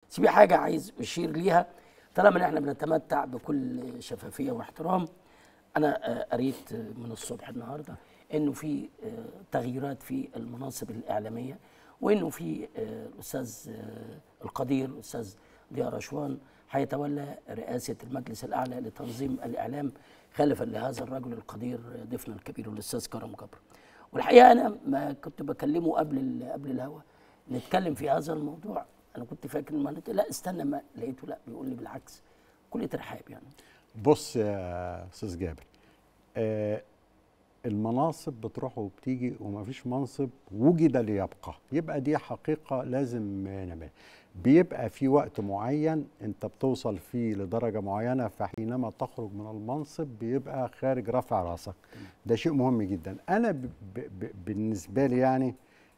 بس في حاجه عايز اشير ليها طالما ان احنا بنتمتع بكل شفافيه واحترام انا آه، قريت من الصبح النهارده انه في آه، تغييرات في المناصب الاعلاميه وانه في آه، الاستاذ آه، القدير الاستاذ ضياء رشوان هيتولى رئاسه المجلس الاعلى لتنظيم الاعلام خلفا لهذا الرجل القدير ضيفنا الكبير الاستاذ كرم جبر والحقيقه انا ما كنت بكلمه قبل ال- قبل الهوا نتكلم في هذا الموضوع انا كنت فاكر ما نت- لا استنى ما لقيته لا بيقول لي بالعكس كل ترحاب يعني بص يا استاذ جابر آه المناصب بتروح وبتيجي ومفيش منصب وجد ليبقى يبقى دي حقيقة لازم نعملها بيبقى في وقت معين انت بتوصل فيه لدرجة معينة فحينما تخرج من المنصب بيبقى خارج رفع راسك ده شيء مهم جدا انا ب ب ب بالنسبة لي يعني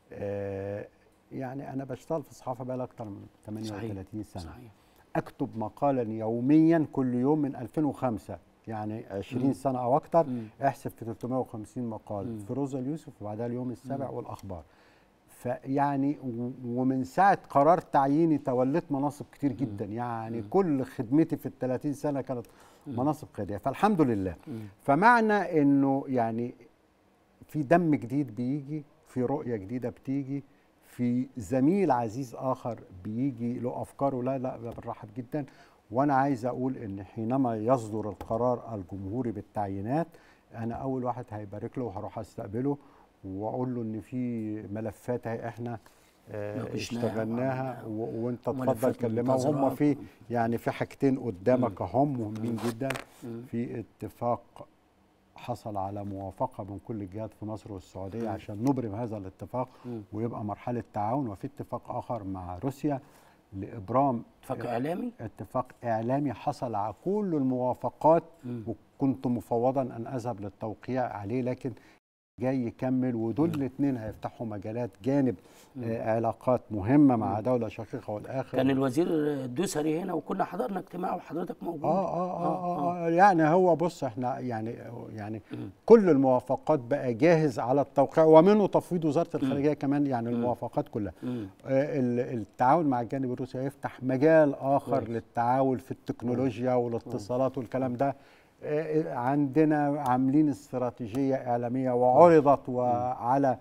آه يعني انا بشتغل في الصحافة بقى اكتر من 38 سنة صحيح اكتب مقالا يوميا كل يوم من 2005 يعني 20 مم. سنه او اكتر مم. احسب في 350 مقال مم. في روزا اليوسف وبعدها اليوم السابع مم. والاخبار فيعني و- ومن ساعه قرار تعييني توليت مناصب كتير جدا يعني مم. كل خدمتي في ال 30 سنه كانت مم. مناصب قياديه فالحمد لله مم. فمعنى انه يعني في دم جديد بيجي في رؤيه جديده بتيجي في زميل عزيز اخر بيجي له افكاره لا لا ده بنرحب جدا وانا عايز اقول ان حينما يصدر القرار الجمهوري بالتعيينات انا اول واحد هيبارك له وهروح استقبله واقول له ان في ملفات اهي احنا آه، ناقشناها اشتغلناها وعملناها. و- وانت اتفضل وملفات كلمها وهم منتظرات. في يعني في حاجتين قدامك هم مهمين جدا مم. في اتفاق حصل على موافقه من كل الجهات في مصر والسعوديه مم. عشان نبرم هذا الاتفاق مم. ويبقى مرحله تعاون وفي اتفاق اخر مع روسيا لابرام اتفاق اعلامي اتفاق اعلامي حصل على كل الموافقات مم. وكنت مفوضا ان اذهب للتوقيع عليه لكن جاي يكمل ودول الاثنين هيفتحوا مجالات جانب آه علاقات مهمه مع دوله شقيقه والاخر كان الوزير الدوسري هنا وكنا حضرنا اجتماع وحضرتك موجود آه, آه, آه, آه, آه يعني هو بص احنا يعني يعني مم. كل الموافقات بقى جاهز على التوقيع ومنه تفويض وزاره الخارجيه كمان يعني الموافقات كلها مم. آه، ال- التعاون مع الجانب الروسي هيفتح مجال اخر كويس. للتعاون في التكنولوجيا والاتصالات والكلام ده آه، عندنا عاملين استراتيجيه اعلاميه وعرضت وعلى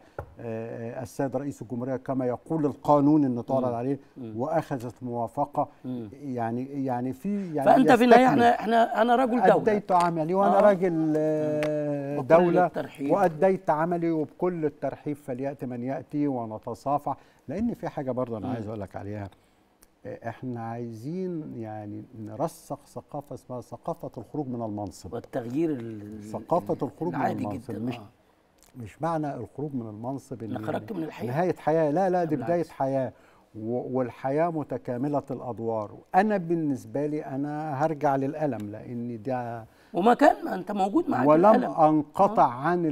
آه، السيد رئيس الجمهوريه كما يقول القانون ان تعرض عليه واخذت موافقه مم. يعني يعني في يعني فانت في النهايه يستكمل. احنا احنا انا رجل دوله أديت عملي وأنا آه. راجل آه، بكل دولة الترحيب. وأديت عملي وبكل الترحيب فليأتي من يأتي ونتصافح لأن في حاجة برضه أنا مم. عايز أقول لك عليها آه، إحنا عايزين يعني نرسخ ثقافة اسمها ثقافة الخروج من المنصب والتغيير ال- ثقافة الخروج من العادي المنصب، جدا مش آه. مش معنى الخروج من المنصب أنا إن خرجت من الحياة. نهاية حياة لا لا دي بالعكس. بداية حياة و- والحياة متكاملة الأدوار أنا بالنسبة لي أنا هرجع للألم لأن ده وما كان ما انت موجود معاك ولم القلم. انقطع عن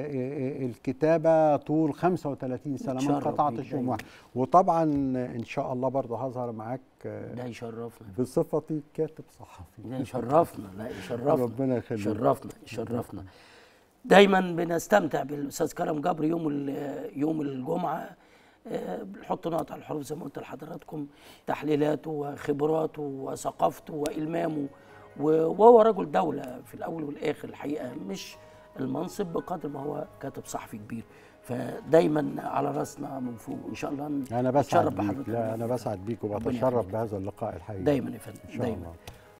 ال- الكتابه طول 35 سنه ما نتشرف انقطعتش بيك يوم دايما. واحد وطبعا ان شاء الله برضه هظهر معاك ده يشرفنا بصفتي كاتب صحفي ده يشرفنا لا يشرفنا ربنا يخليك. يشرفنا يشرفنا دايما بنستمتع بالاستاذ كرم جبر يوم ال- يوم الجمعه آه، بنحط نقط على الحروف زي ما قلت لحضراتكم تحليلاته وخبراته وثقافته والمامه و- وهو رجل دوله في الاول والاخر الحقيقه مش المنصب بقدر ما هو كاتب صحفي كبير فدايما على راسنا من فوق ان شاء الله انا نتشرف بسعد بيك بحضرتك لا انا بسعد بيك ربنا وبتشرف يخليك. بهذا اللقاء الحقيقي دايما يا فندم ان شاء دايما الله